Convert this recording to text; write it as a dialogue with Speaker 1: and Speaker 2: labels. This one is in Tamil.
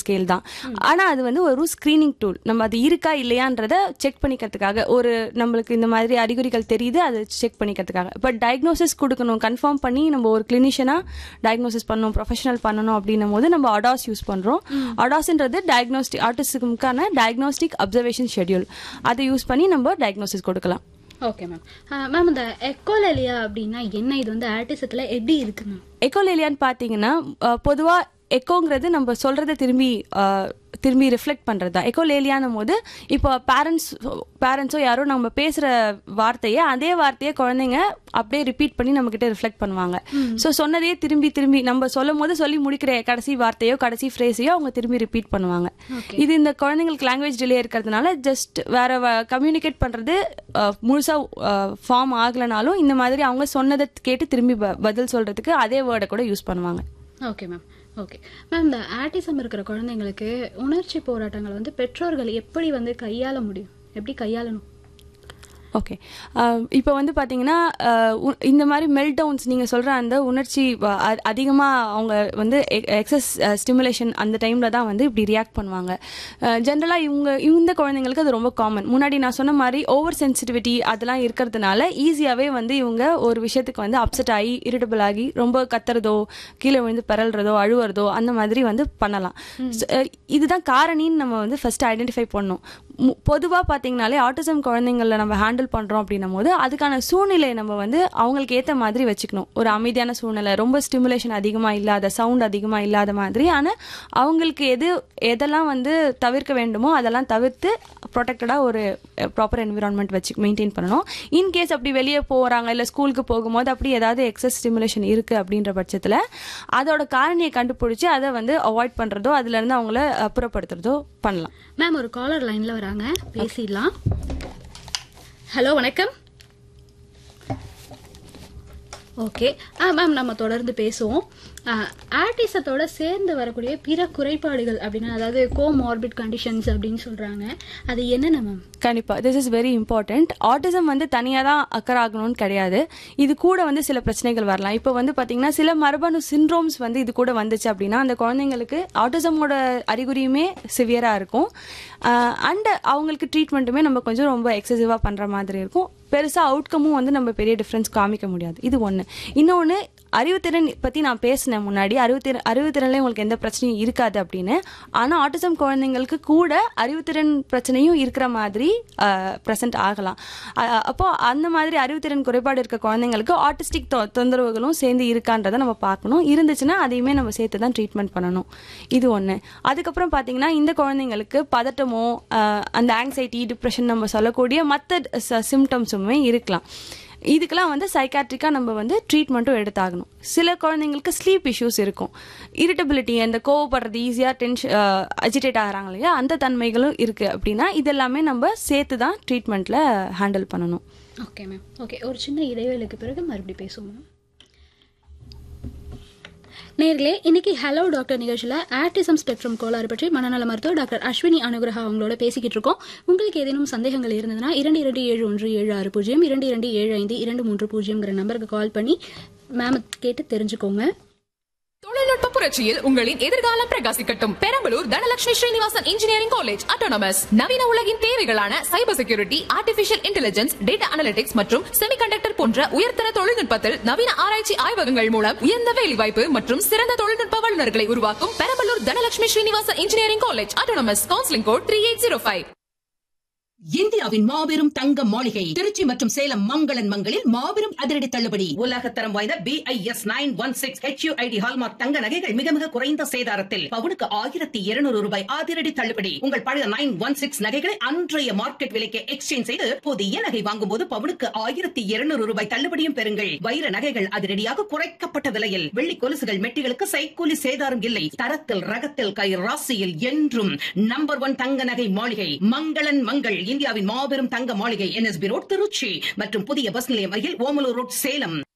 Speaker 1: ஸ்கேல் தான் ஆனா அது வந்து ஒரு ஸ்கிரீனிங் டூல் நம்ம அது இருக்கா இல்லையான்றத செக் பண்ணிக்கிறதுக்காக ஒரு நம்மளுக்கு இந்த மாதிரி அறிகுறிகள் தெரியுது அதை செக் பண்ணிக்கிறதுக்காக பட் டயக்னோசிஸ் கொடுக்கணும் கன்ஃபார்ம் பண்ணி நம்ம ஒரு கிளினிஷியனா டயக்னோசிஸ் பண்ணணும் ப்ரொஃபஷனல் பண்ணணும் அப்படின்னும் போது நம்ம அடாஸ் யூஸ் பண்றோம் அடாஸ்ன்றது டயக்னோஸ்டிக் ஆட்டிசமுக்கான டயக்னோஸ்டிக் அப்சர்வேஷன் ஷெட்யூல் அதை யூஸ் பண்ணி நம்ம டயக்னோசிஸ் கொடுக்கலாம்
Speaker 2: ஓகே மேம் மேம் இந்த எக்கோலலியா அப்படின்னா என்ன இது வந்து ஆர்டிசத்துல எப்படி இருக்கு மேம்
Speaker 1: எக்கோலேலியான்னு பார்த்தீங்கன்னா பொதுவாக எக்கோங்கிறது நம்ம சொல்றதை திரும்பி அஹ், திரும்பி ரிஃப்ளெக்ட் பண்ணுறது தான் எக்கோலேலியானும் போது இப்போ பேரண்ட்ஸ் பேரண்ட்ஸோ யாரோ நம்ம பேசுகிற வார்த்தையை அதே வார்த்தையை குழந்தைங்க அப்படியே ரிப்பீட் பண்ணி நம்மக்கிட்ட ரிஃப்ளெக்ட் பண்ணுவாங்க ஸோ சொன்னதையே திரும்பி திரும்பி நம்ம சொல்லும் போது சொல்லி முடிக்கிற கடைசி வார்த்தையோ கடைசி ஃப்ரேஸையோ அவங்க திரும்பி ரிப்பீட் பண்ணுவாங்க இது இந்த குழந்தைங்களுக்கு லாங்குவேஜ் டிலே இருக்கிறதுனால ஜஸ்ட் வேற கம்யூனிகேட் பண்ணுறது முழுசாக ஃபார்ம் ஆகலைனாலும் இந்த மாதிரி அவங்க சொன்னதை கேட்டு திரும்பி ப- பதில் சொல்றதுக்கு அதே வேர்டை கூட யூஸ் பண்ணுவாங்க
Speaker 2: ஓகே மேம் ஓகே மேம் இந்த ஆர்டிசம் இருக்கிற குழந்தைங்களுக்கு உணர்ச்சி போராட்டங்கள் வந்து பெற்றோர்கள் எப்படி வந்து கையாள முடியும் எப்படி கையாளணும்
Speaker 1: ஓகே இப்போ வந்து பார்த்தீங்கன்னா அஹ், உ- இந்த மாதிரி மெல்ட் டவுன்ஸ் நீங்கள் சொல்கிற அந்த உணர்ச்சி அதிகமாக அவங்க வந்து எக்ஸஸ் ஸ்டிமுலேஷன் அந்த டைமில் தான் வந்து இப்படி ரியாக்ட் பண்ணுவாங்க ஜென்ரலாக இவங்க இந்த குழந்தைங்களுக்கு அது ரொம்ப காமன் முன்னாடி நான் சொன்ன மாதிரி ஓவர் சென்சிட்டிவிட்டி அதெல்லாம் இருக்கிறதுனால ஈஸியாகவே வந்து இவங்க ஒரு விஷயத்துக்கு வந்து அப்செட் ஆகி இரிட்டபிள் ஆகி ரொம்ப கத்துறதோ கீழே விழுந்து பரல்றதோ அழுவுறதோ அந்த மாதிரி வந்து பண்ணலாம் So, அஹ், இதுதான் காரணின்னு நம்ம வந்து ஃபர்ஸ்ட் ஐடென்டிஃபை பண்ணணும் பொதுவாக பார்த்தீங்கனாலே ஆட்டிசம் குழந்தைங்கள நம்ம ஹேண்டில் பண்ணுறோம் அப்படின்னும் போது அதுக்கான சூழ்நிலையை நம்ம வந்து அவங்களுக்கு ஏற்ற மாதிரி வச்சுக்கணும் ஒரு அமைதியான சூழ்நிலை ரொம்ப ஸ்டிமுலேஷன் அதிகமாக இல்லாத சவுண்ட் அதிகமாக இல்லாத மாதிரி ஆனால் அவங்களுக்கு எது எதெல்லாம் வந்து தவிர்க்க வேண்டுமோ அதெல்லாம் தவிர்த்து ப்ரொடெக்டடாக ஒரு ப்ராப்பர் என்விரான்மெண்ட் வச்சு மெயின்டைன் பண்ணணும் இன்கேஸ் அப்படி வெளியே போகிறாங்க இல்லை ஸ்கூலுக்கு போகும்போது அப்படி ஏதாவது எக்ஸஸ் ஸ்டிமுலேஷன் இருக்குது அப்படின்ற பட்சத்தில் அதோட காரணியை கண்டுபிடிச்சி அதை வந்து அவாய்ட் பண்ணுறதோ அதுலேருந்து அவங்கள அப்புறப்படுத்துறதோ பண்ணலாம்
Speaker 2: மேம் ஒரு காலர் லைன்ல வராங்க பேசிடலாம் ஹலோ வணக்கம் ஓகே ஆ மேம் நம்ம தொடர்ந்து பேசுவோம் ஆர்டிசத்தோட சேர்ந்து வரக்கூடிய பிற குறைபாடுகள் அப்படின்னா அதாவது கோமார்பிட் கண்டிஷன்ஸ் அப்படின்னு சொல்றாங்க அது என்னென்ன மேம்
Speaker 1: கண்டிப்பா this is very important autism வந்து தனியாக தான் அக்கர் ஆகணும்னு கிடையாது இது கூட வந்து சில பிரச்சனைகள் வரலாம் இப்போ வந்து பார்த்தீங்கன்னா சில மரபணு சிண்ட்ரோம்ஸ் வந்து இது கூட வந்துச்சு அப்படின்னா அந்த குழந்தைங்களுக்கு ஆட்டிசமோட அறிகுறியுமே சிவியராக இருக்கும் அண்ட் அவங்களுக்கு ட்ரீட்மெண்ட்டுமே நம்ம கொஞ்சம் ரொம்ப எக்ஸசிவாக பண்ணுற மாதிரி இருக்கும் பெருசாக அவுட்கமும் வந்து நம்ம பெரிய டிஃப்ரென்ஸ் காமிக்க முடியாது இது ஒன்று இன்னொன்று அறிவுத்திறன் பற்றி நான் பேசினேன் முன்னாடி அறிவுத்திறன் அறிவுத்திறன்ல உங்களுக்கு எந்த பிரச்சனையும் இருக்காது அப்படின்னு ஆனால் ஆட்டிசம் குழந்தைங்களுக்கு கூட அறிவுத்திறன் பிரச்சனையும் இருக்கிற மாதிரி ப்ரெசென்ட் ஆகலாம் அஹ் அப்போ அந்த மாதிரி அறிவுத்திறன் குறைபாடு இருக்க குழந்தைங்களுக்கு ஆட்டிஸ்டிக் தொந்தரவுகளும் சேர்ந்து இருக்கான்றதை நம்ம பார்க்கணும் இருந்துச்சுன்னா அதையுமே நம்ம சேர்த்து தான் ட்ரீட்மெண்ட் பண்ணணும் இது ஒன்று அதுக்கப்புறம் பார்த்தீங்கன்னா இந்த குழந்தைங்களுக்கு பதட்டமோ அஹ் அந்த ஆங்ஸைட்டி டிப்ரெஷன் நம்ம சொல்லக்கூடிய மற்ற சிம்டம்ஸுமே இருக்கலாம் இதுக்கெல்லாம் வந்து சைக்காட்ரிக்காக நம்ம வந்து ட்ரீட்மெண்ட்டும் எடுத்தாகணும் சில குழந்தைங்களுக்கு ஸ்லீப் இஷ்யூஸ் இருக்கும் இரிட்டபிலிட்டி அந்த கோவப்படுறது ஈஸியாக டென்ஷன் அஜிடேட் ஆகிறாங்க இல்லையா அந்த தன்மைகளும் இருக்குது அப்படின்னா இதெல்லாமே நம்ம சேர்த்து தான் ட்ரீட்மெண்ட்டில் ஹேண்டில் பண்ணணும்
Speaker 2: ஓகே மேம் ஓகே ஒரு சின்ன இடைவேளைக்கு பிறகு மறுபடியும் பேசுவோம் மேம் நேர்களே இன்னைக்கு ஹலோ டாக்டர் நிகழ்ச்சியில் ஆட்டிசம் ஸ்பெக்ட்ரம் கோளாறு பற்றி மனநல மருத்துவர் டாக்டர் அஸ்வினி அனுகிரகா அவங்களோட பேசிக்கிட்டு இருக்கோம் உங்களுக்கு ஏதேனும் சந்தேகங்கள் இருந்ததுன்னா இரண்டு இரண்டு ஏழு ஒன்று ஏழு ஆறு பூஜ்ஜியம் இரண்டு இரண்டு ஏழு ஐந்து இரண்டு மூன்று பூஜ்ஜியம்ங்கிற நம்பருக்கு கால் பண்ணி மேம் கேட்டு தெரிஞ்சுக்கோங்க
Speaker 3: தொழில்நுட்ப புரட்சியில் உங்களின் எதிர்காலம் பிரகாசிக்கட்டும் Perambalur Dhanalakshmi Srinivasan engineering college autonomous நவீன உலகின் தேவைகளான cyber security artificial intelligence data analytics மற்றும் செமிகண்டக்டர் போன்ற உயர்தர தொழில்நுட்பத்தில் நவீன ஆராய்ச்சி ஆய்வகங்கள் மூலம் உயர்ந்த வேலைவாய்ப்பு மற்றும் சிறந்த தொழில்நுட்ப வல்லுநர்களை உருவாக்கும் Perambalur Dhanalakshmi Srinivasan engineering college autonomous counselling code three eight zero five
Speaker 4: இந்தியாவின் மாபெரும் தங்க மாளிகை திருச்சி மற்றும் சேலம் மங்களன் மங்களில் மாபெரும் அதிரடி தள்ளுபடி உலகத்தரம் வாய்ந்த B I S nine one six HUID hallmark தங்க நகைகள் மிக மிக குறைந்த சேதாரத்தில் பவுனுக்கு ஆயிரத்தி இருநூறு ரூபாய் அதிரடி தள்ளுபடி உங்கள் பழைய நைன் ஒன் சிக்ஸ் நகைகளை அன்றைய மார்க்கெட் விலைக்கு எக்ஸ்சேஞ்ச் செய்து புதிய நகை வாங்கும் போது பவுனுக்கு ஆயிரத்தி இருநூறு ரூபாய் தள்ளுபடியும் பெறுங்கள் வைர நகைகள் அதிரடியாக குறைக்கப்பட்ட விலையில் வெள்ளி கொலுசுகள் மெட்டிகளுக்கு சைக்கூலி சேதாரம் இல்லை தரத்தில் ரகத்தில் கை ராசியில் என்றும் நம்பர் ஒன் தங்க நகை மாளிகை மங்களன் மங்கள் இந்தியாவின் மாபெரும் தங்க மாளிகை என்எஸ்பி ரோட் திருச்சி மற்றும் புதிய பஸ் நிலையம் அருகில் ஓமலூர் ரோட் சேலம்